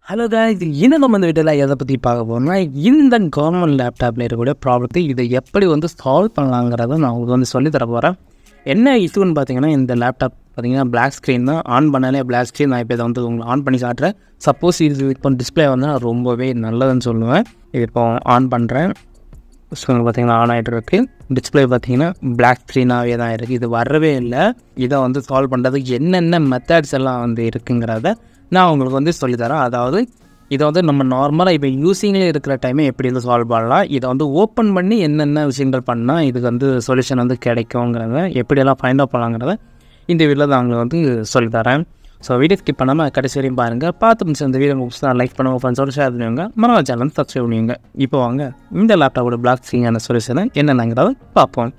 hello இது என்ன நம்ம இந்த வீட்டில் எதை பற்றி பார்க்க போகிறோம்னா இந்த கவர்மெண்ட் லேப்டாப்பில் இருக்கக்கூடிய ப்ராப்ளத்தை இதை எப்படி வந்து சால்வ் பண்ணலாங்கிறத நான் உங்களுக்கு வந்து சொல்லித் தர போகிறேன் என்ன இஷ்யூன்னு பார்த்தீங்கன்னா இந்த லேப்டாப் பார்த்தீங்கன்னா பிளாக் ஸ்க்ரீன் தான் ஆன் பண்ணாலே பிளாக் ஸ்க்ரீன் நான் இப்போ இதை வந்து உங்களுக்கு ஆன் பண்ணி காட்டுறேன் சப்போஸ் இது இப்போ டிஸ்பிளே வந்து நான் ரொம்பவே நல்லதுன்னு சொல்லுவேன் இது இப்போ ஆன் பண்ணுறேன் ஸோ பார்த்தீங்கன்னா ஆன் ஆகிட்டு இருக்கு டிஸ்பிளே பார்த்தீங்கன்னா பிளாக் ஸ்க்ரீனாகவே தான் இருக்குது இது வரவே இல்லை இதை வந்து சால்வ் பண்ணுறதுக்கு என்னென்ன மெத்தட்ஸ் எல்லாம் வந்து இருக்குங்கிறத நான் உங்களுக்கு வந்து சொல்லித்தரேன் அதாவது இதை வந்து நம்ம நார்மலாக இப்போ யூஸிங்கில் இருக்கிற டைமே எப்படி வந்து சால்வ் பண்ணலாம் இதை வந்து ஓப்பன் பண்ணி என்னென்ன விஷயங்கள் பண்ணால் இதுக்கு வந்து சொல்யூஷன் வந்து கிடைக்குங்கிறத எப்படியெல்லாம் ஃபைண்ட் அவுட் பண்ணலாங்கிறத இந்த வீடியோவில் நான் உங்களுக்கு வந்து சொல்லித்தரேன் ஸோ வீடியோ ஸ்கிப் பண்ணாமல் கடைசி வரையும் பாருங்கள் பார்த்து முடிச்சு இந்த வீடியோ உங்களுக்கு தான் லைக் பண்ணுவோம் ஃப்ரெண்ட்ஸோட ஷேர் பண்ணுவாங்க மறவா சேனல் சப்ஸ்கிரைப் பண்ணுவீங்க இப்போ வாங்க இந்த லேப்டாப்போட பிளாக் ஸ்க்ரீனான சொல்யூஷனை என்னென்னங்கிறத பார்ப்போம்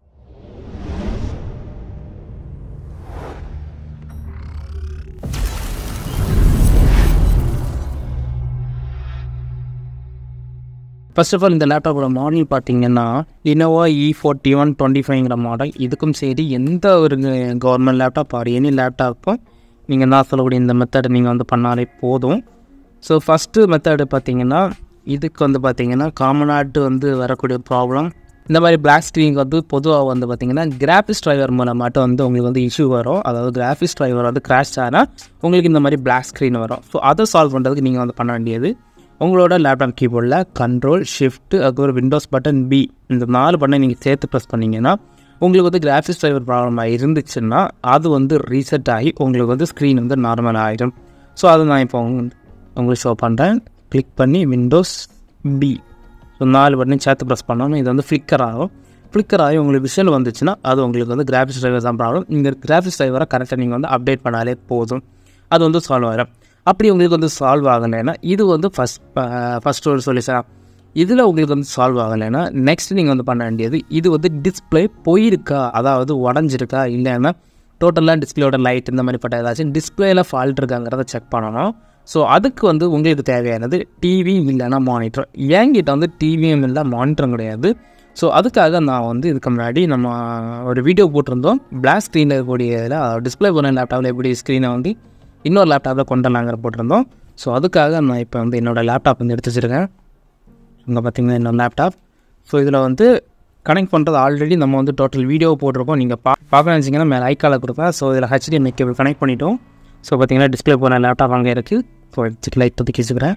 ஃபர்ஸ்ட் ஆஃப் ஆல் இந்த லேப்டாப்போட மாடல் பார்த்தீங்கன்னா Inova E forty one twenty ஃபைவ்ங்கிற மாடல் இதுக்கும் சரி எந்த ஒரு கவர்மெண்ட் லேப்டாப் ஆர் எனி லேப்டாப்பும் நீங்கள் நான் சொல்லக்கூடிய இந்த மெத்தடை நீங்கள் வந்து பண்ணாலே போதும் ஸோ ஃபஸ்ட்டு மெத்தடு பார்த்தீங்கன்னா இதுக்கு வந்து பார்த்தீங்கன்னா காமனாட்டு வந்து வரக்கூடிய ப்ராப்ளம் இந்த மாதிரி பிளாக் ஸ்க்ரீனுக்கு வந்து பொதுவாக வந்து பார்த்தீங்கன்னா கிராஃபிக்ஸ் ட்ரைவர் மூலமாட்டம் வந்து உங்களுக்கு வந்து இஷ்யூ வரும் அதாவது கிராஃபிக்ஸ் ட்ரைவர் வந்து கிராஷ் ஆனால் உங்களுக்கு இந்த மாதிரி பிளாக் ஸ்க்ரீன் வரும் ஸோ அதை சால்வ் பண்ணுறதுக்கு நீங்கள் வந்து பண்ண வேண்டியது உங்களோட லேப்டாப் கீபோர்டில் கண்ட்ரோல் ஷிஃப்ட் அதுக்கப்புறம் விண்டோஸ் பட்டன் பி இந்த நாலு பட்டனை நீங்கள் சேர்த்து ப்ரெஸ் பண்ணிங்கன்னா உங்களுக்கு வந்து கிராஃபிக்ஸ் ட்ரைவர் ப்ராப்ளமாக இருந்துச்சுன்னா அது வந்து ரீசெட் ஆகி உங்களுக்கு வந்து ஸ்க்ரீன் வந்து நார்மல் ஆகிடும் ஸோ அதை நான் இப்போ உங்களுக்கு ஷோ பண்ணுறேன் கிளிக் பண்ணி விண்டோஸ் பி ஸோ நாலு பட்டனையும் சேர்த்து ப்ரெஸ் பண்ணணும் இது வந்து ஃப்ளிக்கர் ஆகும் ஃப்ளிக்கர் ஆகி உங்களுக்கு விஷுவல் வந்துச்சுன்னா அது உங்களுக்கு வந்து கிராஃபிக்ஸ் ட்ரைவர் தான் ப்ராப்ளம் இந்த கிராஃபிக்ஸ் ட்ரைவரை கரெக்டாக நீங்கள் வந்து அப்டேட் பண்ணாலே போதும் அது வந்து சால்வ் ஆகிடும் அப்படி உங்களுக்கு வந்து சால்வ் ஆகலைன்னா இது வந்து ஃபஸ்ட் ஃபஸ்ட் ஒரு சொல்யூஷன் இதில் உங்களுக்கு வந்து சால்வ் ஆகலைன்னா நெக்ஸ்ட் நீங்கள் வந்து பண்ண வேண்டியது இது வந்து டிஸ்பிளே போயிருக்கா அதாவது உடஞ்சிருக்கா இல்லைன்னா டோட்டலாக டிஸ்பிளேயோட லைட் இந்த மாதிரி பட்ட ஏதாச்சும் டிஸ்பிளேயில் ஃபால்ட் இருக்காங்கிறத செக் பண்ணணும் ஸோ அதுக்கு வந்து உங்களுக்கு தேவையானது டிவி இல்லைன்னா மானிட்டர் என்கிட்ட வந்து டிவியும் இல்லை மானிட்டரும் கிடையாது ஸோ அதுக்காக நான் வந்து இதுக்கு முன்னாடி நம்ம ஒரு வீடியோ போட்டிருந்தோம் பிளாக் ஸ்க்ரீனில் இருக்கக்கூடிய இதில் டிஸ்பிளே போன லேப்டாப்பில் எப்படி ஸ்க்ரீனை வந்து இன்னொரு லேப்டாப்பில் கொண்டு வரலாங்கிற போட்டிருந்தோம் ஸோ அதுக்காக நான் இப்போ வந்து என்னோடய லேப்டாப் வந்து எடுத்து வச்சுருக்கேன் இங்கே பார்த்தீங்கன்னா என்னோட லேப்டாப் ஸோ இதில் வந்து கனெக்ட் பண்ணுறது ஆல்ரெடி நம்ம வந்து டோட்டல் வீடியோ போட்டிருக்கோம் நீங்கள் பா பார்க்க நினச்சிங்கன்னா மேலே ஐக்கால கொடுப்பேன் ஸோ இதில் ஹெச்டிஎம்ஐ கேபிள் கனெக்ட் பண்ணிட்டோம் ஸோ பார்த்தீங்கன்னா டிஸ்பிளே போன லேப்டாப் அங்கே இருக்குது ஸோ வச்சுட்டு லைட் தூக்கி வச்சுக்கிறேன்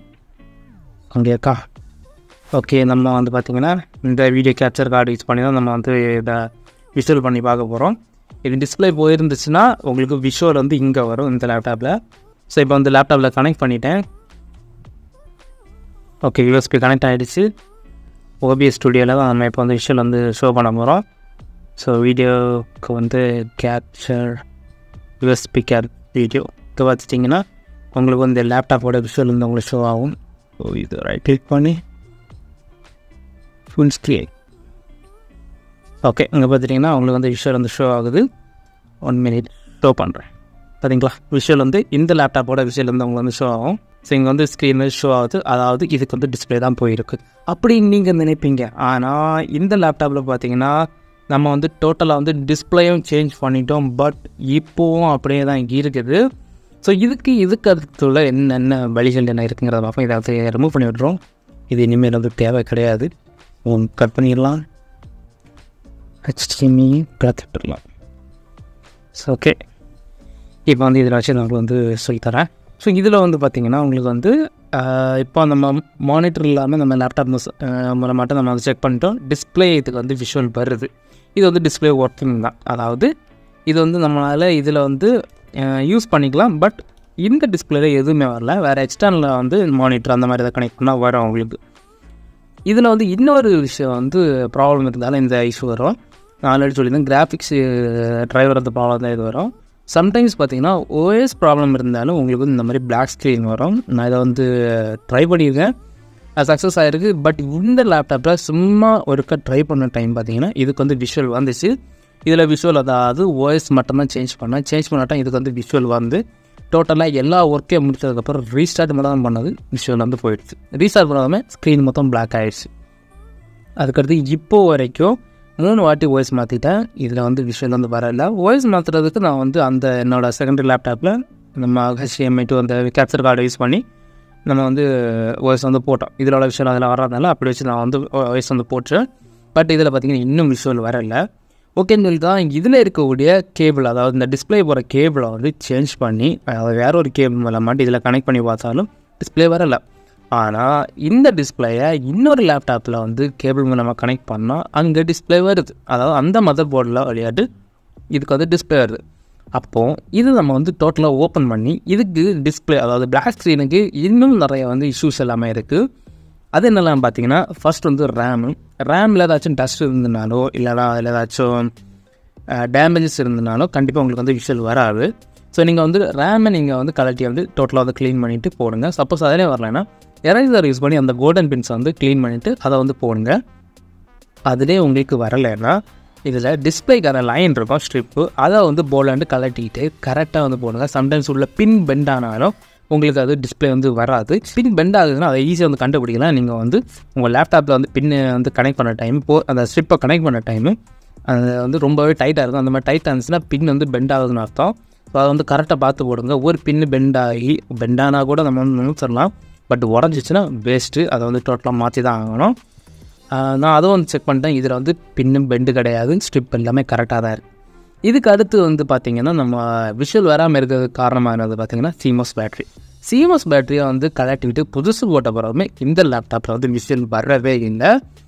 அங்கே இருக்கா ஓகே நம்ம வந்து பார்த்திங்கன்னா இந்த வீடியோ கேப்சர் கார்டு யூஸ் பண்ணி தான் நம்ம வந்து இதை விஷுவல் பண்ணி பார்க்க போகிறோம் இது டிஸ்பிளே போயிருந்துச்சுன்னா உங்களுக்கு விஷுவல் வந்து இங்கே வரும் இந்த லேப்டாப்பில் ஸோ இப்போ வந்து லேப்டாப்பில் கனெக்ட் பண்ணிட்டேன் ஓகே யூஎஸ்பி கனெக்ட் ஆகிடுச்சு ஓபிஎஸ் ஸ்டுடியோவில் தான் நம்ம இப்போ வந்து விஷுவல் வந்து ஷோ பண்ண போகிறோம் ஸோ வீடியோவுக்கு வந்து கேப்சர் யூஎஸ்பி கேப் வீடியோ இது பார்த்துட்டிங்கன்னா உங்களுக்கு வந்து லேப்டாப்போட விஷுவல் வந்து உங்களுக்கு ஷோ ஆகும் ஸோ இது ரைட் கிளிக் பண்ணி ஃபுல் ஸ்க்ரீன் ஓகே இங்கே பார்த்துட்டிங்கன்னா உங்களுக்கு வந்து விஷுவல் வந்து ஷோ ஆகுது ஒன் மினிட் ஷோ பண்ணுறேன் பார்த்தீங்களா விஷுவல் வந்து இந்த லேப்டாப்போட விஷுவல் வந்து உங்களுக்கு வந்து ஷோ ஆகும் ஸோ இங்கே வந்து ஸ்க்ரீன் வந்து ஷோ ஆகுது அதாவது இதுக்கு வந்து டிஸ்பிளே தான் போயிருக்கு அப்படி நீங்கள் நினைப்பீங்க ஆனால் இந்த லேப்டாப்பில் பார்த்தீங்கன்னா நம்ம வந்து டோட்டலாக வந்து டிஸ்பிளேயும் சேஞ்ச் பண்ணிட்டோம் பட் இப்போவும் அப்படியே தான் இருக்குது ஸோ இதுக்கு இதுக்கு அடுத்துள்ள என்னென்ன வழிகள் என்ன இருக்குங்கிறத பார்ப்போம் இதை வந்து ரிமூவ் பண்ணி விட்றோம் இது இனிமேல் வந்து தேவை கிடையாது கட் பண்ணிடலாம் ஹெச்டிஎம்இ கடத்திட்டுலாம் ஸோ ஓகே இப்போ வந்து இதில் வச்சு நான் வந்து சொல்லித்தரேன் ஸோ இதில் வந்து பார்த்திங்கன்னா உங்களுக்கு வந்து இப்போ நம்ம மானிட்டர் இல்லாமல் நம்ம லேப்டாப் மூலமாட்டம் நம்ம வந்து செக் பண்ணிட்டோம் டிஸ்பிளே இதுக்கு வந்து விஷுவல் வருது இது வந்து டிஸ்பிளே ஒர்க்கிங் தான் அதாவது இது வந்து நம்மளால் இதில் வந்து யூஸ் பண்ணிக்கலாம் பட் இந்த டிஸ்பிளேல எதுவுமே வரல வேறு எக்ஸ்டர்னலில் வந்து மானிட்டர் அந்த மாதிரி எதாவது கனெக்ட் பண்ணால் வரும் உங்களுக்கு இதில் வந்து இன்னொரு விஷயம் வந்து ப்ராப்ளம் இருந்தாலும் இந்த இஷ்யூ வரும் நான் ஆல்ரெடி சொல்லியிருந்தேன் கிராஃபிக்ஸ் ட்ரைவர் அந்த ப்ராப்ளம் தான் இது வரும் சம்டைம்ஸ் பார்த்தீங்கன்னா ஓஎஸ் ப்ராப்ளம் இருந்தாலும் உங்களுக்கு வந்து இந்த மாதிரி பிளாக் ஸ்க்ரீன் வரும் நான் இதை வந்து ட்ரை பண்ணியிருக்கேன் அது சக்ஸஸ் ஆகிருக்கு பட் இந்த லேப்டாப்பில் சும்மா ஒருக்கா ட்ரை பண்ண டைம் பார்த்தீங்கன்னா இதுக்கு வந்து விஷுவல் வந்துச்சு இதில் விஷுவல் அதாவது ஓஎஸ் மட்டும்தான் சேஞ்ச் பண்ணேன் சேஞ்ச் பண்ணாட்டம் இதுக்கு வந்து விஷுவல் வந்து டோட்டலாக எல்லா ஒர்க்கே முடிச்சதுக்கப்புறம் ரீஸ்டார்ட் மட்டும் தான் பண்ணது விஷுவல் வந்து போயிடுச்சு ரீஸ்டார்ட் பண்ணாமல் ஸ்க்ரீன் மொத்தம் பிளாக் ஆகிடுச்சு அதுக்கடுத்து இப்போ வரைக்கும் மூணு வாட்டி வாய்ஸ் மாற்றிட்டேன் இதில் வந்து விஷுவல் வந்து வரல வாய்ஸ் மாற்றுறதுக்கு நான் வந்து அந்த என்னோடய செகண்டரி லேப்டாப்பில் நம்ம ஹெச்டிஎம்ஐ டூ அந்த கேப்சர் கார்டை யூஸ் பண்ணி நம்ம வந்து வாய்ஸ் வந்து போட்டோம் இதில் உள்ள விஷயம் அதில் வராதனால அப்படி வச்சு நான் வந்து வாய்ஸ் வந்து போட்டுறேன் பட் இதில் பார்த்தீங்கன்னா இன்னும் விஷுவல் வரல ஓகேன்னு சொல்லி தான் இதில் இருக்கக்கூடிய கேபிள் அதாவது இந்த டிஸ்பிளே போகிற கேபிளை வந்து சேஞ்ச் பண்ணி அதாவது வேற ஒரு கேபிள் மூலமாட்டு இதில் கனெக்ட் பண்ணி பார்த்தாலும் டிஸ்பிளே வரல ஆனால் இந்த டிஸ்பிளேயை இன்னொரு லேப்டாப்பில் வந்து கேபிள் மூலமாக கனெக்ட் பண்ணால் அங்கே டிஸ்பிளே வருது அதாவது அந்த மதர் போர்டில் விளையாட்டு இதுக்கு வந்து டிஸ்பிளே வருது அப்போது இது நம்ம வந்து டோட்டலாக ஓப்பன் பண்ணி இதுக்கு டிஸ்பிளே அதாவது பிளாக் ஸ்க்ரீனுக்கு இன்னும் நிறைய வந்து இஷ்யூஸ் எல்லாமே இருக்குது அது என்னெல்லாம் பார்த்தீங்கன்னா ஃபர்ஸ்ட் வந்து ரேமு ரேமில் ஏதாச்சும் டஸ்ட் இருந்தனாலோ இல்லைனா அதில் ஏதாச்சும் டேமேஜஸ் இருந்தனாலோ கண்டிப்பாக உங்களுக்கு வந்து விஷுவல் வராது ஸோ நீங்கள் வந்து ரேமை நீங்கள் வந்து கலட்டி வந்து டோட்டலாக வந்து க்ளீன் பண்ணிவிட்டு போடுங்க சப்போஸ் அதிலே வரலைன்னா எரேசர் யூஸ் பண்ணி அந்த கோல்டன் பின்ஸை வந்து க்ளீன் பண்ணிவிட்டு அதை வந்து போடுங்க அதிலே உங்களுக்கு வரலைன்னா இதில் டிஸ்பிளேக்கான லைன் இருக்கும் ஸ்ட்ரிப்பு அதை வந்து போர்டில் கலட்டிட்டு கரெக்டாக வந்து போடுங்க சம்டைம்ஸ் உள்ள பின் பெண்ட் ஆனாலும் உங்களுக்கு அது டிஸ்பிளே வந்து வராது பின் பெண்ட் ஆகுதுன்னா அதை ஈஸியாக வந்து கண்டுபிடிக்கலாம் நீங்கள் வந்து உங்கள் லேப்டாப்பில் வந்து பின்னு வந்து கனெக்ட் பண்ண டைம் போ அந்த ஸ்ட்ரிப்பை கனெக்ட் பண்ண டைமு அது வந்து ரொம்பவே டைட்டாக இருக்கும் அந்த மாதிரி டைட்டாக இருந்துச்சுன்னா பின் வந்து பெண்ட் ஆகுதுன்னு அர்த்தம் ஸோ அதை வந்து கரெக்டாக பார்த்து போடுங்க ஒரு பின்னு பெண்ட் ஆகி பெண்ட் ஆனால் கூட நம்ம வந்து நிமிச்சிடலாம் பட் உடஞ்சிச்சின்னா வேஸ்ட்டு அதை வந்து டோட்டலாக மாற்றி தான் ஆகணும் ஆஹ் நான் அதுவும் வந்து செக் பண்ணிட்டேன் இதில் வந்து பின்னும் பெண்டு கிடையாது ஸ்ட்ரிப் எல்லாமே கரெக்டாக தான் இருக்குது இதுக்கு அடுத்து வந்து பார்த்திங்கன்னா நம்ம விஷுவல் வராமல் இருக்கிறதுக்கு காரணமானது பார்த்திங்கன்னா சிமோஸ் பேட்ரி சிமோஸ் பேட்டரியை வந்து கலட்டிவிட்டு புதுசு போட்ட பிறகுமே இந்த லேப்டாப்பில் வந்து விஷுவல் வரவே இல்லை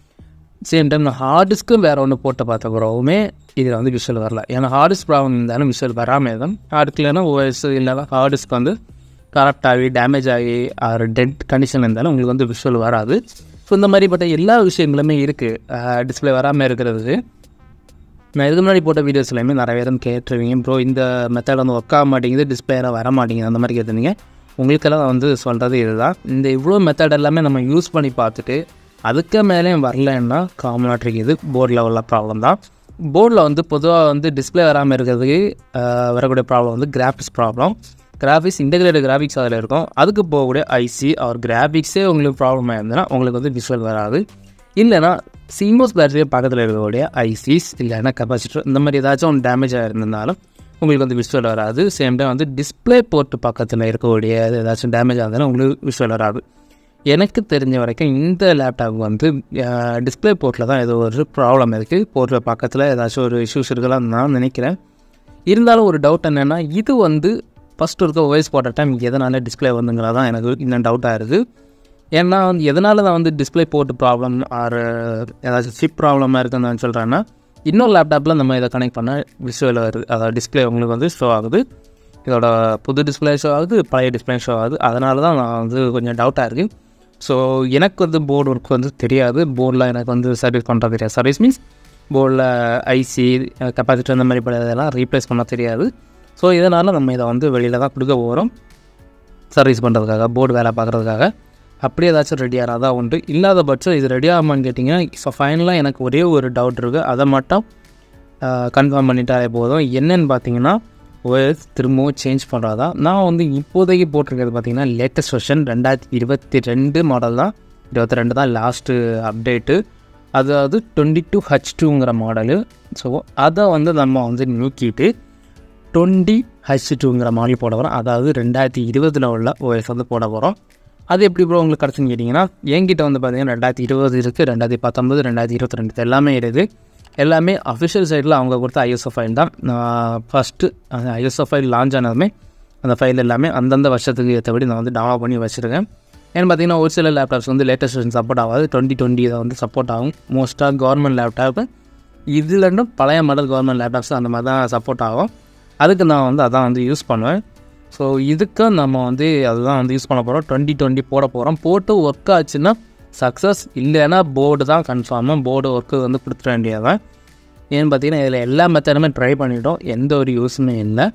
சேம் டைம் நான் ஹார்ட் டிஸ்க்கும் வேறு ஒன்று போட்டு பார்த்த பிறகுமே இதில் வந்து விஷுவல் வரல ஏன்னா ஹார்ட் டிஸ்க் ப்ராப்ளம் இருந்தாலும் விஷுவல் வராமல் இருக்கும் ஹார்ட் இல்லைன்னா ஓஎஸ் இல்லைனா ஹார்ட் டிஸ்க் வந்து கரெக்ட் ஆகி டேமேஜ் ஆகி ஒரு டெட் கண்டிஷன் இருந்தாலும் உங்களுக்கு வந்து விஷுவல் வராது ஸோ இந்த மாதிரிப்பட்ட எல்லா விஷயங்களுமே இருக்குது டிஸ்பிளே வராமல் இருக்கிறது நான் இதுக்கு முன்னாடி போட்ட வீடியோஸ்லையுமே நிறைய பேரும் கேட்டுருவீங்க ப்ரோ இந்த மெத்தட் வந்து ஒர்க் ஆக மாட்டேங்குது டிஸ்பிளேல வர மாட்டேங்குது அந்த மாதிரி கேட்டிருந்தீங்க உங்களுக்கெல்லாம் நான் வந்து சொல்கிறது இதுதான் இந்த இவ்வளோ மெத்தட் எல்லாமே நம்ம யூஸ் பண்ணி பார்த்துட்டு அதுக்கு மேலேயும் வரலன்னா காமனாட்ரிக்கு இது போர்டில் உள்ள ப்ராப்ளம் தான் போர்டில் வந்து பொதுவாக வந்து டிஸ்பிளே வராமல் இருக்கிறதுக்கு ஆஹ், வரக்கூடிய ப்ராப்ளம் வந்து graphics problem graphics integrated graphics அதில் இருக்கும் அதுக்கு போகக்கூடிய ஐசி அவர் கிராஃபிக்ஸே உங்களுக்கு ப்ராப்ளம் ஆயிருந்ததுன்னா உங்களுக்கு வந்து விஷுவல் வராது இல்லைனா சிமோஸ் பேட்டரியை பக்கத்தில் இருக்கக்கூடிய ஐசிஸ் இல்லைன்னா கெப்பாசிட்டர் இந்த மாதிரி ஏதாச்சும் ஒன்று டேமேஜ் ஆகிருந்ததுனாலும் உங்களுக்கு வந்து விஷுவல் வராது சேம் டைம் வந்து டிஸ்பிளே போர்ட்டு பக்கத்தில் இருக்கக்கூடிய ஏதாச்சும் டேமேஜ் ஆகுதுன்னா உங்களுக்கு விஷுவல் வராது எனக்கு தெரிஞ்ச வரைக்கும் இந்த லேப்டாப் வந்து டிஸ்பிளே போர்ட்டில் தான் ஏதோ ஒரு ப்ராப்ளம் இருக்குது போர்ட்டில் பக்கத்தில் ஏதாச்சும் ஒரு இஷ்யூஸ் இருக்கலாம்னு நான் நினைக்கிறேன் இருந்தாலும் ஒரு டவுட் என்னென்னா இது வந்து ஃபஸ்ட் இருக்க வாய்ஸ் போட்ட டைம் எதனால டிஸ்பிளே வந்துங்கிறது தான் எனக்கு இன்னும் டவுட்டாக இருக்குது ஏன்னா வந்து எதனால நான் வந்து டிஸ்பிளே போர்ட் ப்ராப்ளம் ஆர் ஏதாச்சும் சிப் ப்ராப்ளமாக இருக்குன்னு நான் சொல்கிறேன்னா இன்னொரு லேப்டாப்பில் நம்ம இதை கனெக்ட் பண்ண விஷுவல் வருது அதாவது டிஸ்பிளே உங்களுக்கு வந்து ஷோ ஆகுது இதோட புது டிஸ்பிளே ஷோ ஆகுது பழைய டிஸ்பிளே ஷோ ஆகுது அதனால தான் நான் வந்து கொஞ்சம் டவுட்டாக இருக்குது ஸோ எனக்கு வந்து போர்டு ஒர்க் வந்து தெரியாது போர்டில் எனக்கு வந்து சர்வீஸ் பண்ணுறது தெரியாது சர்வீஸ் மீன்ஸ் போர்டில் ஐசி கெப்பாசிட்டர் இந்த மாதிரி இதெல்லாம் ரீப்ளேஸ் பண்ண தெரியாது ஸோ இதனால் நம்ம இதை வந்து வெளியில் தான் கொடுக்க போகிறோம் சர்வீஸ் பண்ணுறதுக்காக போர்டு வேலை பார்க்குறதுக்காக அப்படி ஏதாச்சும் ரெடி ஆகிறதா உண்டு இல்லாத பட்சம் இது ரெடி ஆகாமான்னு கேட்டிங்கன்னா ஸோ ஃபைனலாக எனக்கு ஒரே ஒரு டவுட் இருக்குது அதை மட்டும் கன்ஃபார்ம் பண்ணிட்டாலே போதும் என்னன்னு பார்த்தீங்கன்னா OS திரும்பவும் சேஞ்ச் பண்ணுறதா நான் வந்து இப்போதைக்கு போட்டிருக்கிறது பார்த்தீங்கன்னா லேட்டஸ்ட் வெர்ஷன் ரெண்டாயிரத்தி இருபத்தி ரெண்டு மாடல் தான் இருபத்தி ரெண்டு தான் லாஸ்ட்டு அப்டேட்டு அதாவது டுவெண்ட்டி டூ ஹச் டூங்கிற மாடலு ஸோ அதை வந்து நம்ம வந்து நீக்கிட்டு டுவெண்ட்டி ஹச் டூங்கிற மாடல் போட போகிறோம் அதாவது ரெண்டாயிரத்தி இருபதில் உள்ள ஓஎஸ் வந்து போட போகிறோம் அது எப்படி ப்ரோ உங்களுக்கு கிடச்சுன்னு கேட்டிங்கன்னா என்கிட்ட வந்து பார்த்தீங்கன்னா ரெண்டாயிரத்தி இருபது இருக்குது ரெண்டாயிரத்தி பத்தொம்பது ரெண்டாயிரத்தி இருபத்தி ரெண்டு எல்லாமே இருக்குது எல்லாமே அஃபிஷியல் சைடில் அவங்க கொடுத்த ஐஎஸ்ஓ ஃபைல் தான் நான் ஃபஸ்ட்டு அந்த ஐஎஸ்ஓ ஃபைல் லான்ச் ஆனதுமே அந்த ஃபைல் எல்லாமே அந்தந்த வருஷத்துக்கு ஏற்றபடி நான் வந்து டவுன்லோட் பண்ணி வச்சுருக்கேன் ஏன்னு பார்த்தீங்கன்னா ஒரு சில லேப்டாப்ஸ் வந்து லேட்டஸ்ட் வெர்ஷன் சப்போர்ட் ஆகாது டுவெண்ட்டி டுவெண்ட்டி இதை வந்து சப்போர்ட் ஆகும் மோஸ்ட்டாக கவர்மெண்ட் லேப்டாப்பு இதுல இருந்தும் பழைய மாடல் கவர்மெண்ட் லேப்டாப்ஸ் அந்த மாதிரி தான் சப்போர்ட் ஆகும் அதுக்கு நான் வந்து அதான் வந்து யூஸ் பண்ணுவேன் ஸோ இதுக்கு நம்ம வந்து அதுதான் வந்து யூஸ் பண்ண போகிறோம் டுவெண்ட்டி டுவெண்ட்டி போட போகிறோம் போட்டு ஒர்க் ஆச்சுன்னா சக்ஸஸ் இல்லைன்னா போர்டு தான் கன்ஃபார்மாக போர்டு ஒர்க்கு வந்து கொடுத்துட வேண்டியதான் ஏன்னு பார்த்தீங்கன்னா இதில் எல்லா மெத்தடுமே ட்ரை பண்ணிட்டோம் எந்த ஒரு யூஸுமே இல்லை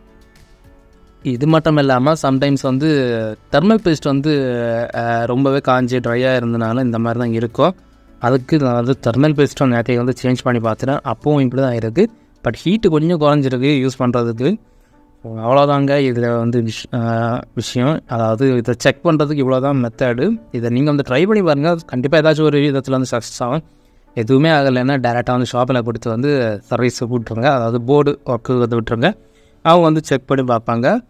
இது மட்டும் இல்லாமல் சம்டைம்ஸ் வந்து தெர்மல் பேஸ்ட் வந்து அஹ், ரொம்பவே காஞ்சி ட்ரையாக இருந்தனால இந்த மாதிரி தான் இருக்கும் அதுக்கு நான் வந்து தெர்மல் பேஸ்ட்டும் நேற்றைக்கு வந்து சேஞ்ச் பண்ணி பார்த்துட்டேன் அப்பவும் இப்படி தான் இருக்குது பட் ஹீட்டு கொஞ்சம் குறைஞ்சிருக்கு யூஸ் பண்ணுறதுக்கு அவ்வளோதாங்க இதில் வந்து விஷ் அஹ், விஷயம் அதாவது இதை செக் பண்ணுறதுக்கு இவ்வளோ தான் மெத்தடு இதை நீங்கள் வந்து ட்ரை பண்ணி பாருங்கள் கண்டிப்பாக ஏதாச்சும் ஒரு விதத்தில் வந்து சக்ஸஸ் ஆகும் எதுவுமே ஆகலைன்னா டேரெக்டாக வந்து ஷாப்பில் கொடுத்து வந்து சர்வீஸ் விட்ருங்க அதாவது போர்டு ஒர்க்கு வந்து விட்டுருங்க அவங்க வந்து செக் பண்ணி பார்ப்பாங்க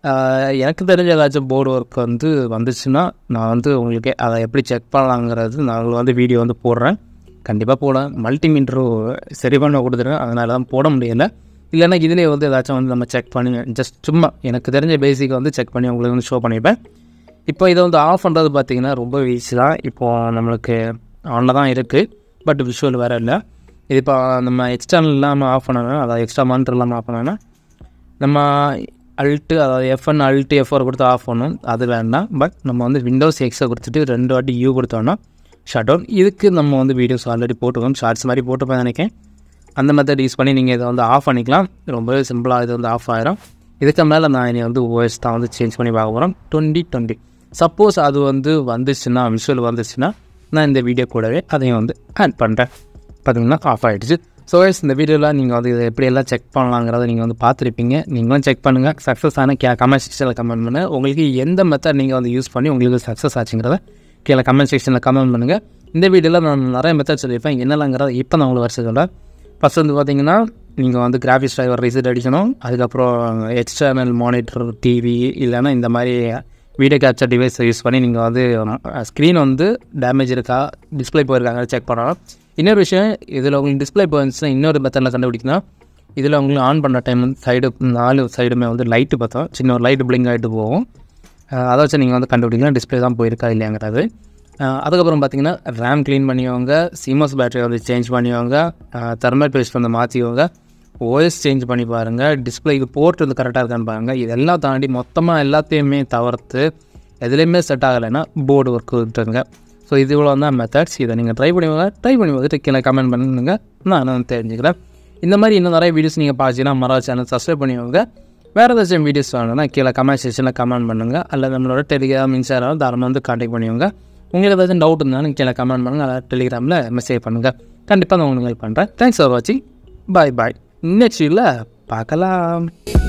ஆஹ் எனக்கு தெரிஞ்ச ஏதாச்சும் போர்டு ஒர்க் வந்து வந்துச்சுன்னா நான் வந்து உங்களுக்கு அதை எப்படி செக் பண்ணலாங்கிறது நான் உங்களுக்கு வந்து வீடியோ வந்து போடுறேன் கண்டிப்பாக போடுறேன் மல்டிமீட்டர் சரி பண்ண கொடுத்துருக்கேன் அதனால தான் போட முடியல இல்லைன்னா இதுலேயே வந்து ஏதாச்சும் வந்து நம்ம செக் பண்ணி ஜஸ்ட் சும்மா எனக்கு தெரிஞ்ச பேசிக்கை வந்து செக் பண்ணி உங்களுக்கு வந்து ஷோ பண்ணிப்பேன் இப்போ இதை வந்து ஆஃப் பண்ணுறது பார்த்தீங்கன்னா ரொம்ப ஈஸி தான் இப்போது நம்மளுக்கு ஆனில் தான் இருக்குது பட் விஷுவல் வேறு இல்லை இது இப்போ நம்ம எக்ஸ்டர்னல் இல்லாமல் ஆஃப் பண்ணணும் அதாவது எக்ஸ்ட்ரா மானிட்டர் இல்லாமல் ஆஃப் பண்ணோன்னா நம்ம அல்ட்டு அதாவது எஃப்என் அல்ட்டு எஃப்ஆர் கொடுத்து ஆஃப் பண்ணணும் அது வேண்டாம் பட் நம்ம வந்து விண்டோஸ் எக்ஸை கொடுத்துட்டு ரெண்டு வாட்டி யூ கொடுத்தோன்னா ஷட் டவுன் இதுக்கு நம்ம வந்து வீடியோஸ் ஆல்ரெடி போட்டுக்கோம் ஷார்ட்ஸ் மாதிரி போட்டுப்பேன் நினைக்கிறேன் அந்த மெத்தட் யூஸ் பண்ணி நீங்கள் இதை வந்து ஆஃப் பண்ணிக்கலாம் ரொம்பவே சிம்பிளாக இது வந்து ஆஃப் ஆயிரும் இதுக்கு மேலே நான் இனி வந்து ஓஎஸ் தான் வந்து சேஞ்ச் பண்ணி பார்க்க போகிறோம் டுவெண்ட்டி டுவெண்ட்டி சப்போஸ் அது வந்து வந்துச்சுன்னா விஷுவல் வந்துச்சுன்னா நான் இந்த வீடியோ கூடவே அதையும் வந்து ஆட் பண்ணுறேன் பார்த்தீங்கன்னா ஆஃப் ஆகிடுச்சு ஸோ guys, இந்த வீடியோவில் நீங்கள் வந்து இதை எப்படியெல்லாம் செக் பண்ணலாங்கிறத நீங்கள் வந்து பார்த்துருப்பீங்க நீங்களும் செக் பண்ணுங்கள் சக்ஸஸ் ஆன கே கமெண்ட் செக்ஷனில் கமெண்ட் பண்ணுங்கள் உங்களுக்கு எந்த மெத்தட் நீங்கள் வந்து யூஸ் பண்ணி உங்களுக்கு சக்ஸஸ் ஆச்சுங்கிறத கீழே கமெண்ட் செக்ஷனில் கமெண்ட் பண்ணுங்கள் இந்த வீடியோவில் நான் நிறைய மெத்தட் சொல்லியிருப்பேன் என்னெல்லாங்கிறத இப்போ நான் உங்களுக்கு வருஷம் சொல்கிறேன் ஃபஸ்ட் வந்து பார்த்தீங்கன்னா நீங்கள் வந்து கிராஃபிக்ஸ் டிரைவர் ரிசீட் அடிக்கணும் அதுக்கப்புறம் எக்ஸ்டர்னல் மானிட்டர் டிவி இல்லைன்னா இந்த மாதிரி வீடியோ கேப்சர் டிவைஸ் யூஸ் பண்ணி நீங்கள் வந்து ஸ்க்ரீன் வந்து டேமேஜ் இருக்கா டிஸ்ப்ளே போயிருக்காங்க செக் பண்ணணும் இன்னொரு விஷயம் இதில் உங்களுக்கு டிஸ்ப்ளே போயிருந்துச்சுன்னா இன்னொரு மெத்தடில் கண்டுபிடிக்கணும் இதில் உங்களுக்கு ஆன் பண்ண டைம் வந்து சைடு நாலு சைடுமே வந்து லைட்டு பார்த்தோம் சின்ன ஒரு லைட்டு பிளிங்க் ஆகிட்டு போகும் அஹ் அதை வச்சு நீங்கள் வந்து கண்டுபிடிக்கலாம் டிஸ்ப்ளே தான் போயிருக்கா இல்லையாங்கிறது அஹ் அதுக்கப்புறம் பார்த்தீங்கன்னா ரேம் க்ளீன் பண்ணிக்கோங்க சிமஸ் பேட்டரி வந்து சேஞ்ச் பண்ணிக்கோங்க தெர்மல் பேஸ்ட் வந்து மாற்றிக்கோங்க ஓஎஸ் சேஞ்ச் பண்ணி பாருங்கள் டிஸ்பிளே இது போர்ட் வந்து கரெக்டாக இருக்கான்னு பாருங்கள் இதெல்லாம் தாண்டி மொத்தமாக எல்லாத்தையுமே தவிர்த்து எதுலேயுமே செட் ஆகலைன்னா போர்டு ஒர்க் விட்டுருங்க ஸோ இது இவ்வளோ தான் மெத்தட்ஸ் இதை நீங்கள் ட்ரை பண்ணி ட்ரை பண்ணி பார்த்துட்டு கீழே கமெண்ட் பண்ணுங்க நான் வந்து தெரிஞ்சுக்கிறேன் இந்த மாதிரி இன்னும் நிறைய வீடியோஸ் நீங்கள் பார்த்தீங்கன்னா மரா சேனல் சப்ஸ்கிரைப் பண்ணிக்கோங்க வேறு ஏதாச்சும் வீடியோஸ் வேணும்னா கீழே கமெண்ட் செக்ஷனில் கமெண்ட் பண்ணுங்கள் அல்ல நம்மளோட டெலிகிராம் இன்ஸ்டாகிராம் தாராளமாக வந்து கான்டாக்ட் பண்ணிக்கோங்க உங்களுக்கு ஏதாச்சும் டவுட் இருந்தாலும் கீழே கமெண்ட் பண்ணுங்கள் அதாவது டெலிகிராமில் மெசேஜ் பண்ணுங்கள் கண்டிப்பாக நான் உங்களுக்கு பண்ணுறேன் தேங்க்ஸ் ஃபார் வாட்சிங் பாய் பாய் நெக்ஸ்ட் வீடியோவில் பார்க்கலாம்